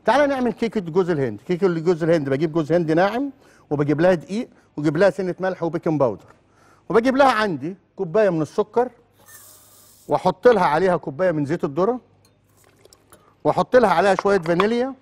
تعالى نعمل كيكه جوز الهند كيكه جوز الهند بجيب جوز هند ناعم وبجيب لها دقيق وجيب لها سنه ملح وبيكنج باودر وبجيب لها عندي كوبايه من السكر واحط لها عليها كوبايه من زيت الذره واحط لها عليها شويه فانيليا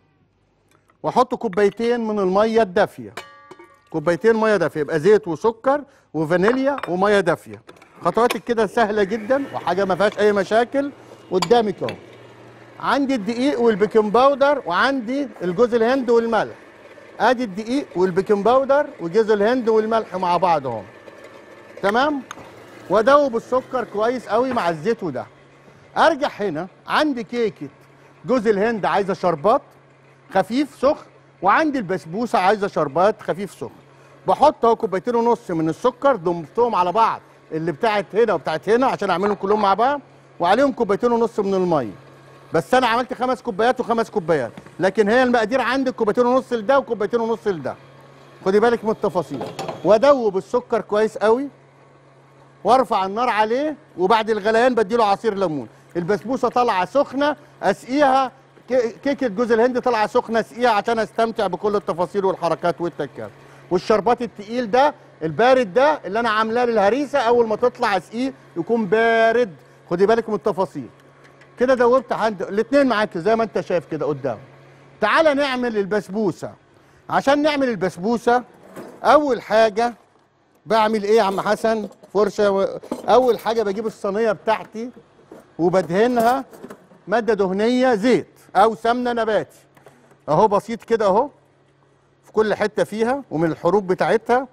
واحط كوبايتين من الميه الدافيه كوبايتين ميه دافيه يبقى زيت وسكر وفانيليا وميه دافيه خطواتك كده سهله جدا وحاجه ما فيهاش اي مشاكل قدامك اهو عندي الدقيق والبيكنج باودر وعندي الجوز الهند والملح ادي الدقيق والبيكنج باودر وجوز الهند والملح مع بعض اهو تمام وادوب السكر كويس قوي مع الزيت وده ارجع هنا عندي كيكه جوز الهند عايزه شربات خفيف سخن وعندي البسبوسه عايزه شربات خفيف سخن بحط اهو كوبايتين ونص من السكر ضمتهم على بعض اللي بتاعت هنا وبتاعت هنا عشان اعملهم كلهم مع بعض وعليهم كوبايتين ونص من الميه بس انا عملت خمس كوبايات وخمس كوبايات لكن هي المقادير عندك كوبايتين ونص لده وكوبايتين ونص لده خدي بالك من التفاصيل وادوب السكر كويس قوي وارفع النار عليه وبعد الغليان بديله عصير ليمون البسبوسه طالعه سخنه اسقيها كي- كيكه جوز الهند طالعه سخنه اسقيها عشان استمتع بكل التفاصيل والحركات والتكات والشربات التقيل ده البارد ده اللي انا عاملاه للهريسه اول ما تطلع اسقيه يكون بارد خدي بالك من التفاصيل كده دوبت عند الاثنين معاك زي ما انت شايف كده قدام تعالى نعمل البسبوسه عشان نعمل البسبوسه اول حاجه بعمل ايه يا عم حسن فرشه و... اول حاجه بجيب الصينيه بتاعتي وبدهنها ماده دهنيه زيت او سمنه نباتي اهو بسيط كده اهو في كل حته فيها ومن الحروف بتاعتها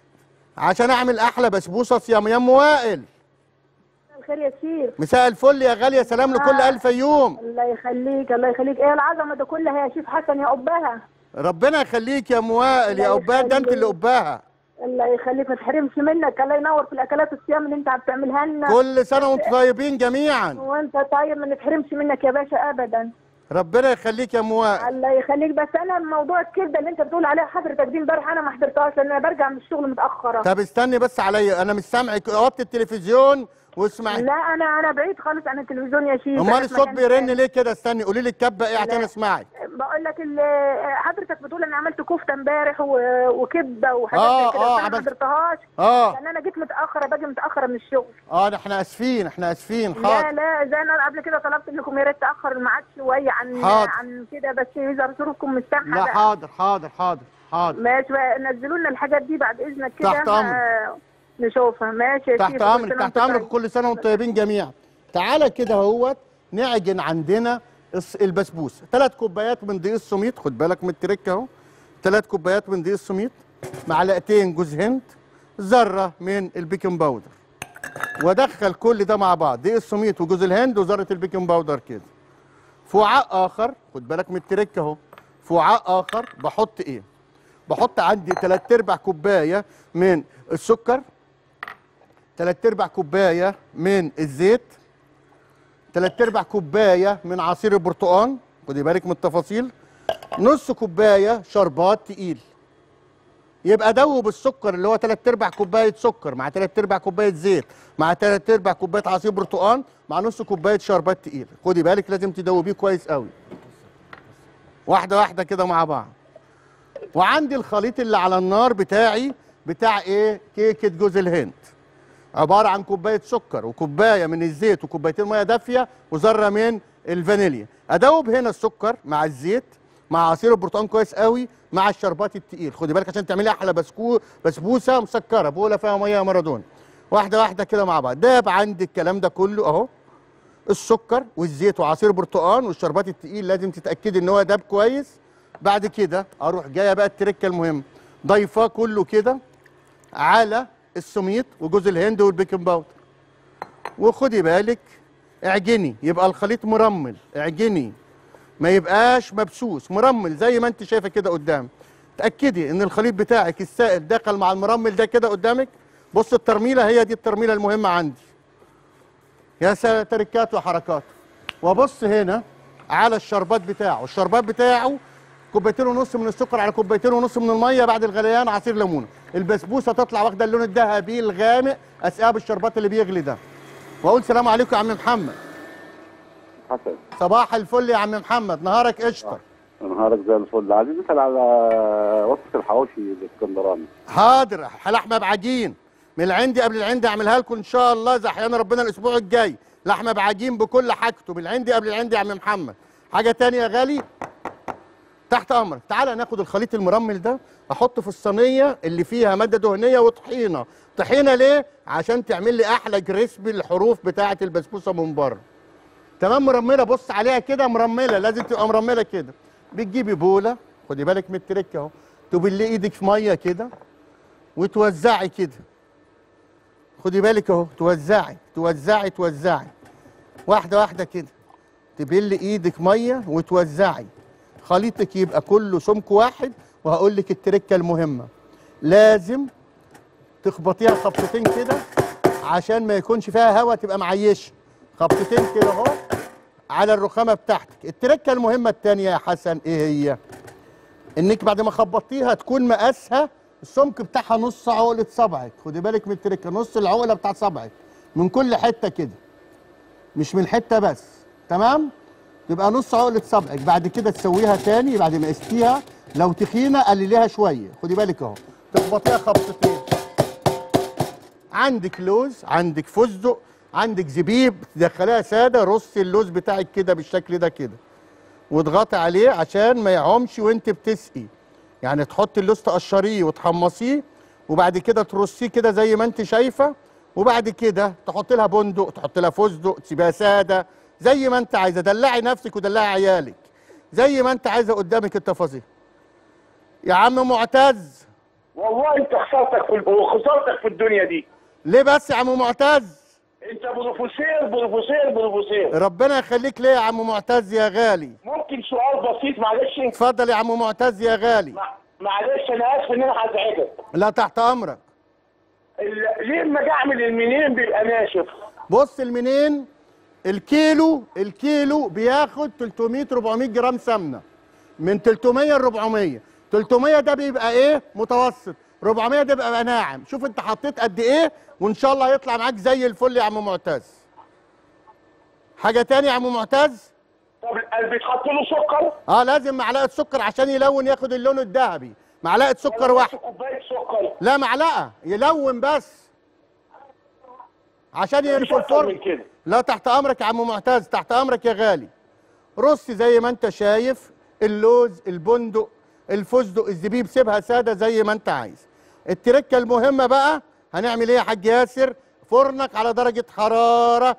عشان اعمل احلى بسبوسه صيام يام وائل الخير يا شيخ مساء الفل يا غاليه سلام لكل آه. الف يوم الله يخليك الله يخليك ايه العظمه ده كلها يا شيخ حسن يا ابها ربنا يخليك يا ام وائل يا الله قباه ده انت اللي يخليك. قباها الله يخليك ما تحرمش منك الله ينور في الاكلات الصيام اللي انت عم تعملها لنا كل سنه وانتم طيبين جميعا وانت طيب ما نتحرمش منك يا باشا ابدا ربنا يخليك يا ام وائل الله يخليك بس انا موضوع الكبده اللي انت بتقول عليها حضرتك دي امبارح انا ما حضرتهاش لان انا برجع من الشغل متاخره طب استني بس عليا انا مش سامعك وطي التلفزيون واسمعي لا انا انا بعيد خالص عن التلفزيون يا شيخ امال أنا في الصوت مكان بيرن تاني. ليه كده استني قولي لي الكبه ايه عشان لا. اسمعك بقول لك ال- حضرتك بتقول انا عملت كفته امبارح و- وكبده وحاجات آه، زي كده آه، بس انا ما عملت- حضرتهاش اه لان انا جيت متاخره باجي متاخره من الشغل اه ده احنا اسفين احنا اسفين لا حاضر لا زي انا قبل كده طلبت لكم يا ريت تاخر الميعاد شويه عن حاضر. عن كده بس اذا ظروفكم مش سامحه لا بقى. حاضر حاضر حاضر حاضر ماشي بقى نزلوا لنا الحاجات دي بعد اذنك كده تحت أمرك. آه، نشوفها ماشي يا تحت شيخ، امرك كل سنة تحت وأنت امرك طيب. كل سنه وانتم طيبين جميعا تعالى كده اهوت نعجن عندنا الس- البسبوسه ثلاث كوبايات من دقيق السميط خد بالك من التركه اهو ثلاث كوبايات من دقيق السميط معلقتين جوز هند ذره من البيكنج باودر وادخل كل ده مع بعض دقيق السميط وجوز الهند وذره البيكنج باودر كده في وعاء اخر خد بالك من التركه اهو في وعاء اخر بحط ايه بحط عندي ثلاث ارباع كوبايه من السكر ثلاث ارباع كوبايه من الزيت ثلاث ارباع كوبايه من عصير البرتقال خدي بالك من التفاصيل نص كوبايه شربات تقيل يبقى دوب السكر اللي هو ثلاث ارباع كوبايه سكر مع ثلاث ارباع كوبايه زيت مع ثلاث ارباع كوبايه عصير برتقال مع نص كوبايه شربات تقيل خدي بالك لازم تدوبيه كويس قوي واحده واحده كده مع بعض وعندي الخليط اللي على النار بتاعي بتاع ايه كيكه جوز الهند عباره عن كوبايه سكر وكوبايه من الزيت وكوبايتين ميه دافيه وذره من الفانيليا ادوب هنا السكر مع الزيت مع عصير البرتقال كويس قوي مع الشربات التقيل خدي بالك عشان تعملي احلى بسكو بسبوسه مسكره بولا فيها ميه يا مارادونا واحده واحده كده مع بعض داب عندي الكلام ده كله اهو السكر والزيت وعصير البرتقال والشربات التقيل لازم تتاكدي ان هو داب كويس بعد كده اروح جايه بقى التركه المهم ضيفاه كله كده على السميط وجوز الهند والبيكنج باودر وخدي بالك اعجني يبقى الخليط مرمل اعجني ما يبقاش مبسوس مرمل زي ما انت شايفه كده قدام تاكدي ان الخليط بتاعك السائل دخل مع المرمل ده كده قدامك بص الترميله هي دي الترميله المهمه عندي يا سا- تركات وحركات وابص هنا على الشربات بتاعه الشربات بتاعه كوبايتين ونص من السكر على كوبايتين ونص من الميه بعد الغليان عصير ليمونه البسبوسه تطلع واخده اللون الذهبي الغامق اسقيها بالشربات اللي بيغلي ده واقول سلام عليكم يا عم محمد حسن صباح الفل يا عم محمد نهارك قشطه نهارك زي الفل عايزين نسال على وصفه الحواوشي الاسكندراني حاضر لحمه بعجين من العندي قبل العندي اعملها لكم ان شاء الله اذا احيانا ربنا الاسبوع الجاي لحمه بعجين بكل حاجته من العندي قبل العندي يا عم محمد حاجه تانية يا غالي تحت امرك تعالى ناخد الخليط المرمل ده احطه في الصينيه اللي فيها ماده دهنيه وطحينه طحينه ليه عشان تعمل لي احلى كريسبي الحروف بتاعه البسبوسه من بره تمام مرمله بص عليها كده مرمله لازم تبقى مرمله كده بتجيبي بوله خدي بالك من التركه اهو تبلي ايدك في ميه كده وتوزعي كده خدي بالك اهو توزعي توزعي توزعي واحده واحده كده تبلي ايدك ميه وتوزعي خليطك يبقى كله سمك واحد وهقول لك التركه المهمه لازم تخبطيها خبطتين كده عشان ما يكونش فيها هواء تبقى معيشه خبطتين كده اهو على الرخامه بتاعتك التركه المهمه الثانيه يا حسن ايه هي انك بعد ما خبطتيها تكون مقاسها السمك بتاعها نص عقله صبعك خدي بالك من التركه نص العقله بتاعت صبعك من كل حته كده مش من حته بس تمام تبقى نص عقله صبعك بعد كده تسويها تاني بعد ما قستيها لو تخينه قلليها شويه خدي بالك اهو تخبطيها خبطتين عندك لوز عندك فستق عندك زبيب تدخليها ساده رصي اللوز بتاعك كده بالشكل ده كده واضغطي عليه عشان ما يعومش وانت بتسقي يعني تحطي اللوز تقشريه وتحمصيه وبعد كده ترصيه كده زي ما انت شايفه وبعد كده تحطي لها بندق تحطي لها فستق تسيبها ساده زي ما انت عايزه دلعي نفسك ودلعي عيالك زي ما انت عايزه قدامك التفاصيل يا عم معتز والله انت خسارتك في وخسارتك في الدنيا دي ليه بس يا عم معتز انت بروفيسير بروفيسير بروفيسير ربنا يخليك ليه يا عم معتز يا غالي ممكن سؤال بسيط معلش اتفضل يا عم معتز يا غالي مع- معلش انا اسف ان انا هزعجك لا تحت امرك ال- ليه لما اجي اعمل المنين بيبقى ناشف بص المنين الكيلو الكيلو بياخد 300 400 جرام سمنه من 300 ل 400 300 ده بيبقى ايه متوسط 400 ده بيبقى ناعم شوف انت حطيت قد ايه وان شاء الله هيطلع معاك زي الفل يا عم معتز حاجه تاني يا عم معتز طب ال- بيتحط له سكر اه لازم معلقه سكر عشان يلون ياخد اللون الذهبي معلقه سكر واحده كوبايه سكر لا معلقه يلون بس عشان مفيش ينفوا اكتر من الفرن كده لا تحت امرك يا عم معتز تحت امرك يا غالي رص زي ما انت شايف اللوز البندق الفستق الزبيب سيبها ساده زي ما انت عايز التركه المهمه بقى هنعمل ايه يا حاج ياسر فرنك على درجه حراره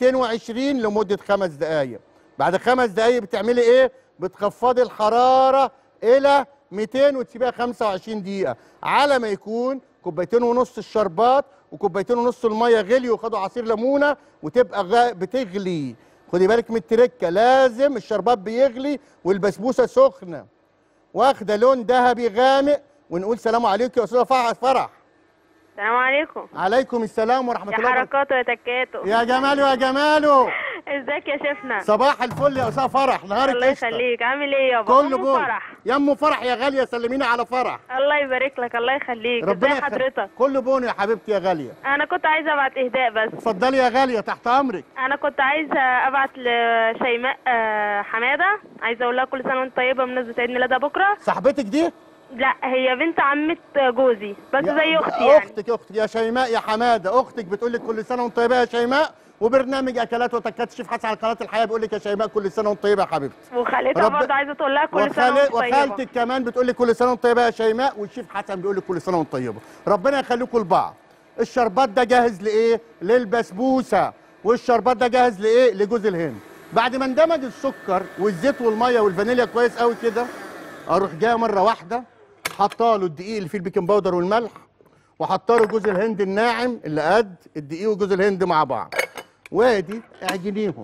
220 لمده خمس دقائق بعد خمس دقائق بتعملي ايه بتخفضي الحراره الى 200 وتسيبيها 25 دقيقه على ما يكون كوبايتين ونص الشربات وكوبايتين ونص الميه غليوا وخدوا عصير ليمونه وتبقى غا... بتغلي خدي بالك من التركه لازم الشربات بيغلي والبسبوسه سخنه واخده لون ذهبي غامق ونقول سلام عليكم يا استاذه فرح فرح السلام عليكم عليكم السلام ورحمه يا الله وبركاته حركاته يا تكاته يا جماله يا جماله ازيك يا شيفنا صباح الفل يا استاذه فرح نهارك الله قشطة. يخليك عامل ايه يابا كله أم جول فرح يا ام فرح يا غاليه سلمينا على فرح الله يبارك لك الله يخليك ازي يخ- حضرتك كله بون يا حبيبتي يا غاليه انا كنت عايزه ابعت اهداء بس اتفضلي يا غاليه تحت امرك انا كنت عايزه ابعت لشيماء آه، حماده عايزه اقول لها كل سنه وانت طيبه بمناسبه عيد ميلادها بكره صاحبتك دي لا هي بنت عمه جوزي بس يا- زي اختي يعني اختك اختك يا شيماء يا حماده اختك بتقول لك كل سنه وانت طيبه يا شيماء وبرنامج اكلات وتكات شيف حسن على قناه الحياه بيقول لك يا شيماء كل سنه وانت طيبه يا حبيبتي وخالتها رب- برضه عايزه تقول لها كل سنه وخال... وانت طيبه وخالتك كمان بتقول لك كل سنه وانت طيبه يا شيماء والشيف حسن بيقول لك كل سنه وانت طيبه ربنا يخليكم لبعض الشربات ده جاهز لايه للبسبوسه والشربات ده جاهز لايه لجوز الهند بعد ما اندمج السكر والزيت والميه والفانيليا كويس قوي كده اروح جايه مره واحده حاطه له الدقيق اللي فيه البيكنج باودر والملح وحاطه له جوز الهند الناعم اللي قد الدقيق وجوز الهند مع بعض وادي اعجنيهم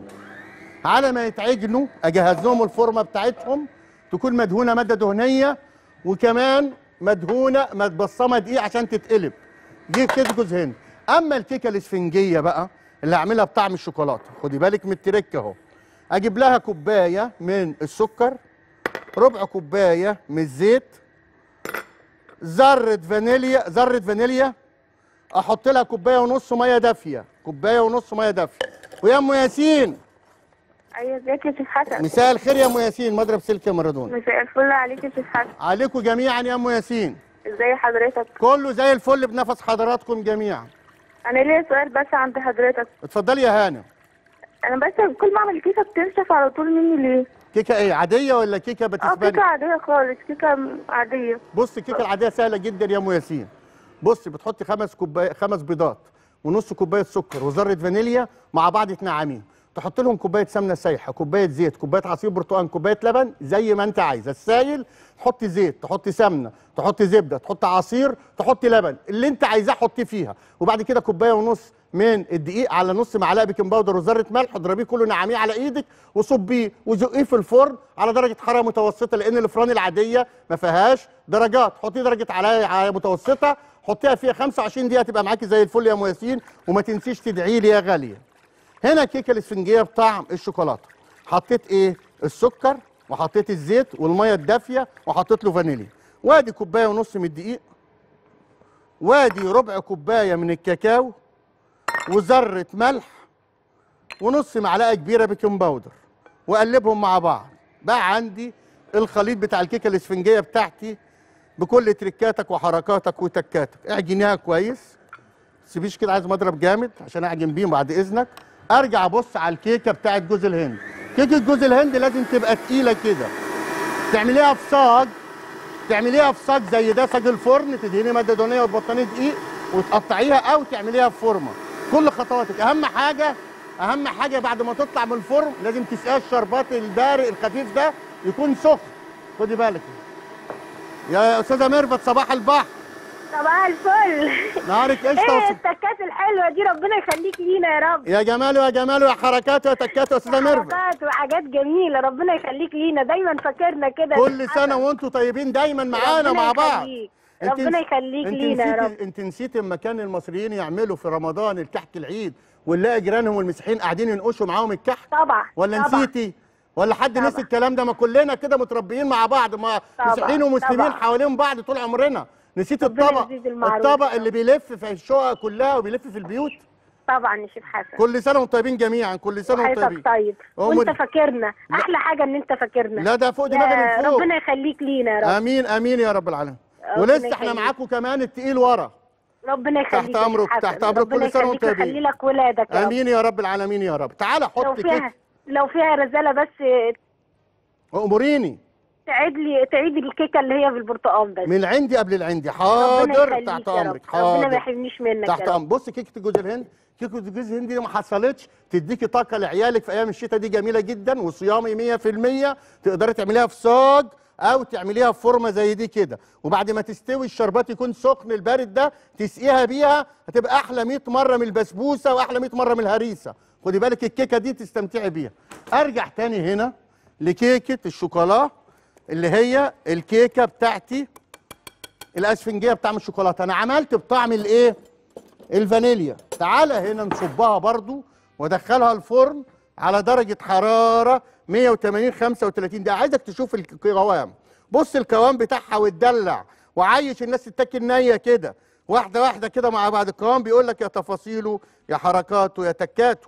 على ما يتعجنوا اجهز لهم الفورمه بتاعتهم تكون مدهونه ماده دهنيه وكمان مدهونه متبصمه دقيق عشان تتقلب دي كده جوز هند اما الكيكه الاسفنجيه بقى اللي هعملها بطعم الشوكولاته خدي بالك من التركه اهو اجيب لها كوبايه من السكر ربع كوبايه من الزيت ذره فانيليا ذره فانيليا احط لها كوبايه ونص ميه دافيه كوبايه ونص ميه دافيه ويا ام ياسين ايوه ازيك يا شيخ حسن مساء الخير يا ام ياسين مضرب سلك يا مارادونا مساء الفل عليك يا شيخ حسن عليكم جميعا يا ام ياسين ازي حضرتك كله زي الفل بنفس حضراتكم جميعا انا ليا سؤال بس عند حضرتك اتفضلي يا هانم انا بس كل ما اعمل كيكه بتنشف على طول مني ليه كيكه ايه عاديه ولا كيكه اه بتسباني كيكه عاديه خالص كيكه عاديه بص الكيكه العاديه سهله جدا يا ام ياسين بص بتحطي خمس كوبايه خمس بيضات ونص كوبايه سكر وذره فانيليا مع بعض يتنعمين تحط لهم كوبايه سمنه سايحه كوبايه زيت كوبايه عصير برتقال كوبايه لبن زي ما انت عايزه السايل تحطي زيت تحطي سمنه تحطي زبده تحطي عصير تحطي لبن اللي انت عايزاه حطيه فيها وبعد كده كوبايه ونص من الدقيق على نص معلقه بيكنج باودر وذره ملح اضربيه كله نعميه على ايدك وصبيه وزقيه في الفرن على درجه حراره متوسطه لان الفران العاديه ما فيهاش درجات حطي درجه على على متوسطه حطيها فيها 25 دقيقه تبقى معاكي زي الفل يا ام ياسين وما تنسيش تدعي لي يا غاليه هنا كيكه الاسفنجيه بطعم الشوكولاته حطيت ايه السكر وحطيت الزيت والميه الدافيه وحطيت له فانيليا وادي كوبايه ونص من الدقيق وادي ربع كوبايه من الكاكاو وذره ملح ونص معلقه كبيره بيكنج باودر واقلبهم مع بعض بقى عندي الخليط بتاع الكيكه الاسفنجيه بتاعتي بكل تركاتك وحركاتك وتكاتك اعجنيها كويس تسيبيش كده عايز مضرب جامد عشان اعجن بيه بعد اذنك ارجع ابص على الكيكه بتاعت جوز الهند كيكه جوز الهند لازم تبقى تقيله كده تعمليها في صاج تعمليها في صاج زي ده صاج الفرن تدهني ماده دهنيه وبطانيه دقيق وتقطعيها او تعمليها في فورمه كل خطواتك اهم حاجه اهم حاجه بعد ما تطلع من الفرن لازم تسقيها الشربات البارق الخفيف ده يكون سخن خدي بالك يا استاذه ميرفت صباح البحر صباح الفل نهارك قشطه ايه وص- التكات الحلوه دي ربنا يخليك لينا يا رب يا جماله يا جماله يا حركاته يا تكاته يا استاذه ميرفت حركات وحاجات جميله ربنا يخليك لينا دايما فاكرنا كده كل سنه وانتم طيبين دايما معانا ربنا مع بعض يخليك. انت ربنا نس- يخليك انت لينا يا نسيتي- رب. انت نسيتي لما كان المصريين يعملوا في رمضان الكحك العيد ونلاقي جيرانهم والمسيحيين قاعدين ينقشوا معاهم الكحك طبعا ولا طبعا. نسيتي ولا حد طبعا. نسي الكلام ده ما كلنا كده متربيين مع بعض ما طبعا. مسيحيين ومسلمين طبعا. حوالين بعض طول عمرنا نسيت ربنا الطبق يزيد المعروف الطبق يا اللي رب. بيلف في الشقق كلها وبيلف في البيوت طبعا يا شيخ حسن كل سنه وانتم طيبين جميعا كل سنه وانتم طيبين حياتك طيب هو وانت مد- فاكرنا احلى حاجه ان انت فاكرنا لا ده فوق دماغي يا من فوق ربنا يخليك لينا يا رب امين امين يا رب العالمين ربنا ولسه احنا يخليك. معاكم كمان التقيل ورا ربنا يخليك تحت يا شيخ أمرك، حسن. تحت أمرك. ربنا كل سنة يخليك وأنت طيب. ويخلي لك ولادك يا رب. امين يا رب العالمين يا رب تعالى لو حط فيها كده لو فيها رساله بس اموريني تعيد لي تعيد الكيكه اللي هي بالبرتقال بس من عندي قبل العندي ربنا حاضر يخليك تحت يا رب. امرك ربنا ما حاضر يحرمنيش منك تحت يا رب امرك بص كيكه جوز الهند كيكه جوز الهند دي ما حصلتش تديكي طاقه لعيالك في ايام الشتاء دي جميله جدا وصيامي 100% تقدري تعمليها في صاج او تعمليها في فورمه زي دي كده وبعد ما تستوي الشربات يكون سخن البارد ده تسقيها بيها هتبقى احلى 100 مره من البسبوسه واحلى 100 مره من الهريسه خدي بالك الكيكه دي تستمتعي بيها ارجع تاني هنا لكيكه الشوكولا اللي هي الكيكه بتاعتي الاسفنجيه بطعم الشوكولاته انا عملت بطعم الايه الفانيليا تعالى هنا نصبها برضو وادخلها الفرن على درجه حراره 180 35 دقيقه عايزك تشوف القوام بص القوام بتاعها وتدلع وعايش الناس تتاكل نيه كده واحده واحده كده مع بعض القوام بيقول لك يا تفاصيله يا حركاته يا تكاته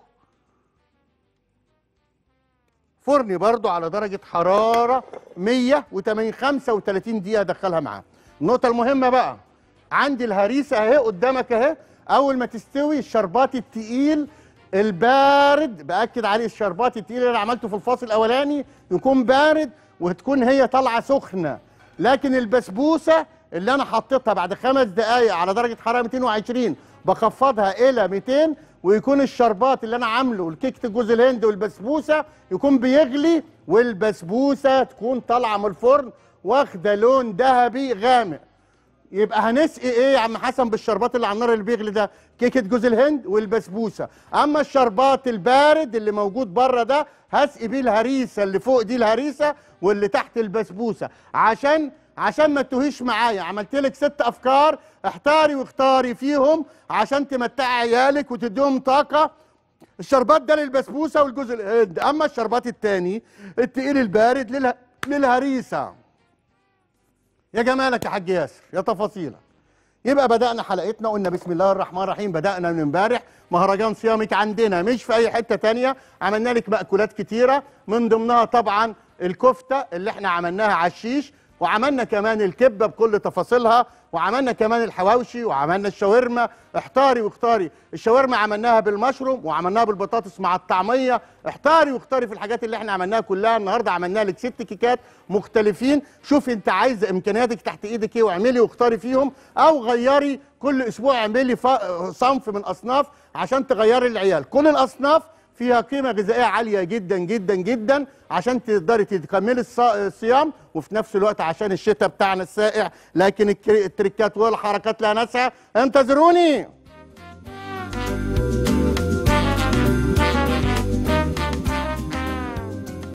فرني برضو على درجة حرارة 180 35 دقيقة ادخلها معاه. النقطة المهمة بقى عندي الهريسة اهي قدامك اهي أول ما تستوي الشربات التقيل البارد بأكد عليه الشربات التقيل اللي أنا عملته في الفاصل الأولاني يكون بارد وتكون هي طالعة سخنة. لكن البسبوسة اللي أنا حطيتها بعد خمس دقايق على درجة حرارة 220 بخفضها إلى 200 ويكون الشربات اللي انا عامله الكيكه جوز الهند والبسبوسه يكون بيغلي والبسبوسه تكون طالعه من الفرن واخده لون ذهبي غامق يبقى هنسقي ايه يا عم حسن بالشربات اللي على النار اللي بيغلي ده كيكه جوز الهند والبسبوسه اما الشربات البارد اللي موجود بره ده هسقي بيه الهريسه اللي فوق دي الهريسه واللي تحت البسبوسه عشان عشان ما تتوهيش معايا عملت لك ست افكار احتاري واختاري فيهم عشان تمتعي عيالك وتديهم طاقه الشربات ده للبسبوسه والجوز الهند اما الشربات التاني التقيل البارد لله... للهريسه يا جمالك يا حاج ياسر يا تفاصيلك يبقى بدانا حلقتنا قلنا بسم الله الرحمن الرحيم بدانا من امبارح مهرجان صيامك عندنا مش في اي حته تانية عملنا لك مأكولات كتيره من ضمنها طبعا الكفته اللي احنا عملناها على الشيش وعملنا كمان الكبه بكل تفاصيلها وعملنا كمان الحواوشي وعملنا الشاورما احتاري واختاري الشاورما عملناها بالمشروم وعملناها بالبطاطس مع الطعميه احتاري واختاري في الحاجات اللي احنا عملناها كلها النهارده عملنا لك ست كيكات مختلفين شوفي انت عايزه امكانياتك تحت ايدك ايه واعملي واختاري فيهم او غيري كل اسبوع اعملي ف- صنف من اصناف عشان تغيري العيال كل الاصناف فيها قيمة غذائية عالية جدا جدا جدا عشان تقدري تكملي الص- الصيام وفي نفس الوقت عشان الشتاء بتاعنا الساقع لكن الك- التريكات والحركات لها ناسها انتظروني